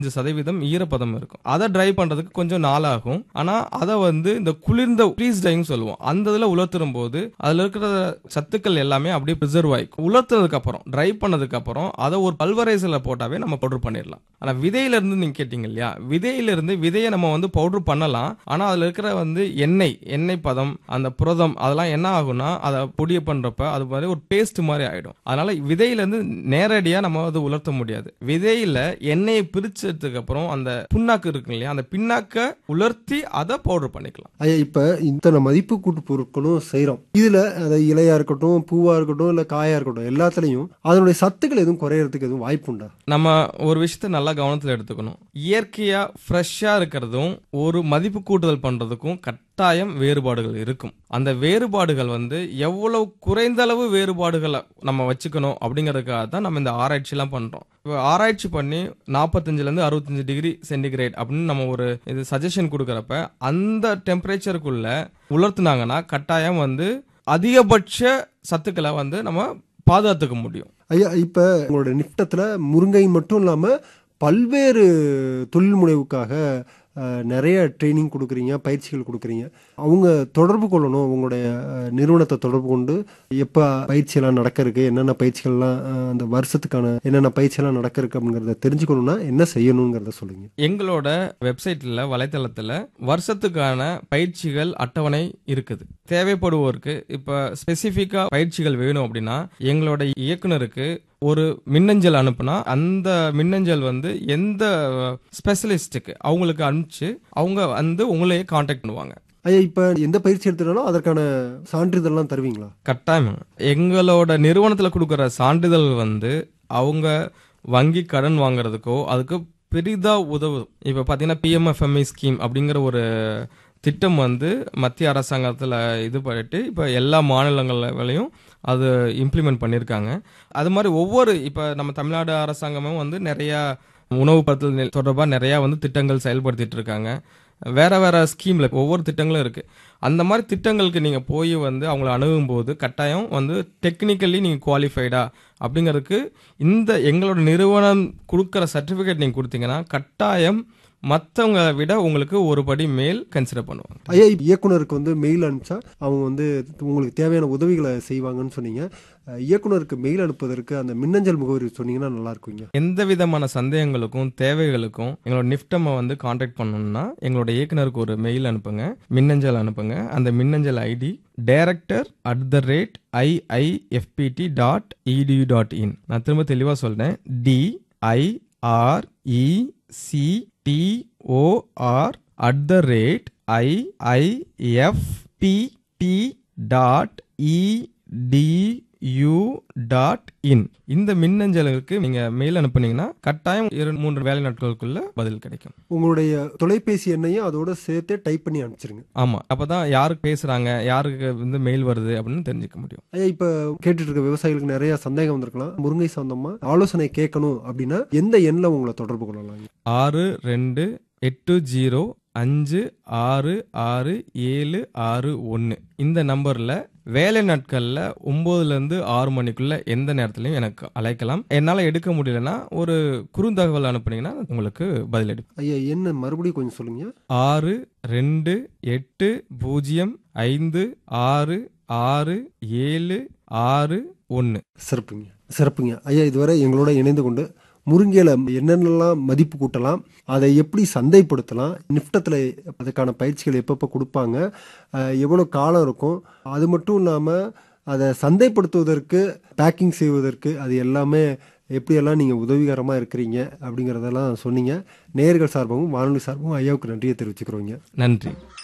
அஞ்சு சதவீதம் ஈரப்பதம் இருக்கும் அதை ட்ரை பண்றதுக்கு கொஞ்சம் நாள் ஆகும் ஆனா அதை வந்து இந்த குளிர்ந்த ஃப்ரீஸ் ட்ரைன்னு சொல்லுவோம் அந்த இதுல உலர்த்தும் போது அதுல இருக்கிற சத்துக்கள் எல்லாமே அப்படியே ப்ரிசர்வ் ஆயிக்கும் உலர்த்ததுக்கு அப்புறம் ட்ரை பண்ணதுக்கு அப்புறம் அதை ஒரு பல்வரைசர்ல போட்டாவே நம்ம பவுடர் பண்ணிடலாம் ஆனா விதையில இருந்து நீங்க கேட்டீங்க இல்லையா விதையில இருந்து விதையை நம்ம வந்து பவுடர் பண்ணலாம் ஆனா அதுல இருக்கிற வந்து எண்ணெய் எண்ணெய் பதம் அந்த புரதம் அதெல்லாம் என்ன ஆகும்னா அதை பொடிய பண்றப்ப அது மாதிரி ஒரு பேஸ்ட் மாதிரி ஆயிடும் அதனால விதையில இருந்து நேரடியா நம்ம அது உலர்த்த முடியாது விதையில எண்ணெயை பிரிச்சதுக்கு அப்புறம் அந்த புண்ணாக்கு இருக்கு இல்லையா அந்த பின்னாக்க உலர்த்தி அதை பவுடர் பண்ணிக்கலாம் ஐயா இப்ப இத்தனை மதிப்பு கூட்டு பொருட்களும் செய்றோம் இதுல அதை இலையா இருக்கட்டும் பூவா இருக்கட்டும் இல்ல காயா இருக்கட்டும் எல்லாத்துலயும் அதனுடைய சத்துக்கள் எதுவும் குறையறதுக்கு எதுவும் வாய்ப்பு உண்டா நம்ம ஒரு விஷயத்த நல்லா கவனத்தில் எடுத்துக்கணும் இயற்கையா ஃப்ரெஷ்ஷா இருக்கிறதும் ஒரு மதிப்பு கூட்டுதல் பண்றதுக்கும் கட்டாயம் வேறுபாடுகள் இருக்கும் அந்த வேறுபாடுகள் வந்து எவ்வளவு குறைந்த அளவு வேறுபாடுகளை நம்ம வச்சுக்கணும் அப்படிங்கறதுக்காக தான் நம்ம இந்த ஆராய்ச்சிலாம் பண்றோம் இப்போ ஆராய்ச்சி பண்ணி நாற்பத்தஞ்சுல இருந்து அறுபத்தஞ்சு டிகிரி சென்டிகிரேட் அப்படின்னு நம்ம ஒரு இது சஜஷன் கொடுக்கறப்ப அந்த டெம்பரேச்சருக்குள்ள உலர்த்துனாங்கன்னா கட்டாயம் வந்து அதிகபட்ச சத்துக்களை வந்து நம்ம பாதுகாத்துக்க முடியும் ஐயா இப்ப உங்களோட நிப்டத்துல முருங்கை மட்டும் இல்லாம பல்வேறு தொழில் முனைவுக்காக அஹ், நிறைய ட்ரைனிங் கொடுக்குறீங்க பயிற்சிகள் கொடுக்குறீங்க அவங்க தொடர்பு கொள்ளணும் உங்களுடைய அஹ், நிறுவனத்தை தொடர்பு கொண்டு எப்போ பயிற்சியெல்லாம் நடக்க இருக்கு என்னென்ன பயிற்சிகள்லாம் அஹ், அந்த வருஷத்துக்கான என்னென்ன பயிற்சியெல்லாம் நடக்க இருக்கு அப்படிங்கிறத தெரிஞ்சுக்கணும்னா என்ன செய்யணுங்கிறத சொல்லுங்க எங்களோட வெப்சைட்ல வலைத்தளத்துல வருஷத்துக்கான பயிற்சிகள் அட்டவணை இருக்குது தேவைப்படுவோருக்கு இப்ப ஸ்பெசிஃபிக்கா பயிற்சிகள் வேணும் அப்படின்னா எங்களோட இயக்குனருக்கு ஒரு மின்னஞ்சல் அனுப்புனா அந்த மின்னஞ்சல் வந்து எந்த ஸ்பெஷலிஸ்டுக்கு அவங்களுக்கு அனுப்பிச்சு அவங்க வந்து உங்களையே காண்டாக்ட் பண்ணுவாங்க ஐயா இப்ப எந்த பயிற்சி எடுத்துட்டாலும் அதற்கான சான்றிதழ்லாம் தருவீங்களா கட்டாயம் எங்களோட நிறுவனத்தில் கொடுக்குற சான்றிதழ் வந்து அவங்க வங்கி கடன் வாங்குறதுக்கோ அதுக்கு பெரிதா உதவும் இப்போ பார்த்தீங்கன்னா பிஎம்எஃப்எம்இ ஸ்கீம் அப்படிங்கிற ஒரு திட்டம் வந்து மத்திய அரசாங்கத்தில் இது பண்ணிட்டு இப்போ எல்லா மாநிலங்கள்லையும் அது இம்ப்ளிமெண்ட் பண்ணியிருக்காங்க அது மாதிரி ஒவ்வொரு இப்போ நம்ம தமிழ்நாடு அரசாங்கமும் வந்து நிறையா உணவு படுத்தல் தொடர்பாக நிறையா வந்து திட்டங்கள் செயல்படுத்திட்டு இருக்காங்க வேற வேற ஸ்கீம்ல ஒவ்வொரு திட்டங்களும் இருக்கு அந்த மாதிரி திட்டங்களுக்கு நீங்க போய் வந்து அவங்கள அணுகும் போது கட்டாயம் வந்து டெக்னிக்கலி நீங்க குவாலிஃபைடா அப்படிங்கிறதுக்கு இந்த எங்களோட நிறுவனம் கொடுக்குற சர்டிபிகேட் நீங்க கொடுத்தீங்கன்னா கட்டாயம் மற்றவங்க விட உங்களுக்கு ஒரு படி மேல் கன்சிடர் பண்ணுவாங்க ஐயா இப்ப இயக்குனருக்கு வந்து மெயில் அனுப்பிச்சா அவங்க வந்து உங்களுக்கு தேவையான உதவிகளை செய்வாங்கன்னு சொன்னீங்க அஹ், இயக்குனருக்கு மெயில் அனுப்புவதற்கு அந்த மின்னஞ்சல் முகவரி சொன்னீங்கன்னா நல்லா இருக்குங்க எந்த விதமான சந்தேகங்களுக்கும் தேவைகளுக்கும் எங்களோட நிஃப்டமை வந்து காண்டாக்ட் பண்ணணும்னா எங்களோட இயக்குனருக்கு ஒரு மெயில் அனுப்புங்க மின்னஞ்சல் அனுப்புங்க அந்த மின்னஞ்சல் ID director at the rate IIFT dot edu dot in நான் திரும்ப தெளிவாக சொல்றேன் D I R E C T O R at the rate IIFT dot edu dot in இந்த மின்னஞ்சலுக்கு நீங்க மெயில் அனுப்புனீங்கன்னா கட்டாயம் இரண்டு மூன்று வேலை நாட்களுக்குள்ள பதில் கிடைக்கும் உங்களுடைய தொலைபேசி எண்ணையும் அதோட சேர்த்தே டைப் பண்ணி அனுப்பிச்சிருங்க ஆமா அப்பதான் யாருக்கு பேசுறாங்க யாருக்கு வந்து மெயில் வருது அப்படின்னு தெரிஞ்சுக்க முடியும் ஐயா இப்ப கேட்டுட்டு இருக்க விவசாயிகளுக்கு நிறைய சந்தேகம் வந்திருக்கலாம் முருங்கை சம்பந்தமா ஆலோசனை கேட்கணும் அப்படின்னா எந்த எண்ணில் உங்களை தொடர்பு கொள்ளலாம் ஆறு ரெண்டு எட்டு ஜீரோ அஞ்சு ஆறு ஆறு ஏழு ஆறு ஒன்று இந்த நம்பர்ல வேலை நாட்கள்ல ஒன்பதுல இருந்து ஆறு மணிக்குள்ள எந்த நேரத்திலையும் எனக்கு அழைக்கலாம் என்னால எடுக்க முடியலன்னா ஒரு குறுந்தகவல் அனுப்புனீங்கன்னா உங்களுக்கு பதில் எடுப்பேன் ஐயா என்ன மறுபடியும் கொஞ்சம் சொல்லுங்க ஆறு ரெண்டு எட்டு பூஜ்ஜியம் ஐந்து ஆறு ஆறு ஏழு ஆறு ஒன்று சிறப்புங்க சிறப்புங்க ஐயா இதுவரை எங்களோட இணைந்து கொண்டு முருங்கையில என்னென்னலாம் மதிப்பு கூட்டலாம் அதை எப்படி சந்தைப்படுத்தலாம் நிஃப்டத்தில் அதுக்கான பயிற்சிகள் எப்பப்போ கொடுப்பாங்க அஹ், எவ்வளோ காலம் இருக்கும் அது மட்டும் இல்லாமல் அதை சந்தைப்படுத்துவதற்கு பேக்கிங் செய்வதற்கு அது எல்லாமே எப்படியெல்லாம் நீங்கள் உதவிகரமாக இருக்கிறீங்க அப்படிங்கிறதெல்லாம் சொன்னீங்க நேர்கள் சார்பாகவும் வானொலி சார்பாகவும் ஐயாவுக்கு நன்றியை தெரிவிச்சுக்கிறோங்க நன்றி